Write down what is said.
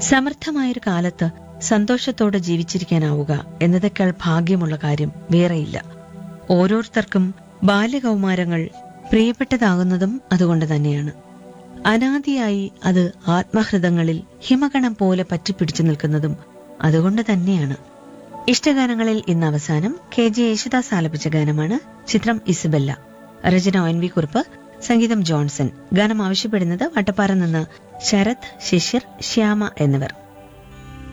സമർത്ഥമായൊരു കാലത്ത് സന്തോഷത്തോടെ ജീവിച്ചിരിക്കാനാവുക എന്നതേക്കാൾ ഭാഗ്യമുള്ള കാര്യം വേറെയില്ല ഓരോരുത്തർക്കും ബാല്യകൗമാരങ്ങൾ പ്രിയപ്പെട്ടതാകുന്നതും അതുകൊണ്ട് തന്നെയാണ് അനാദിയായി അത് ആത്മഹൃദങ്ങളിൽ ഹിമകണം പോലെ പറ്റിപ്പിടിച്ചു നിൽക്കുന്നതും അതുകൊണ്ട് തന്നെയാണ് ഇഷ്ടഗാനങ്ങളിൽ ഇന്ന് അവസാനം കെ ജെ യേശുദാസ് ആലപിച്ച ഗാനമാണ് ചിത്രം ഇസബെല്ല രചന ഒ എൻ വി കുറുപ്പ് സംഗീതം ജോൺസൺ ഗാനം ആവശ്യപ്പെടുന്നത് വട്ടപ്പാറ നിന്ന് ശരത് ശിശിർ ശ്യാമ എന്നിവർ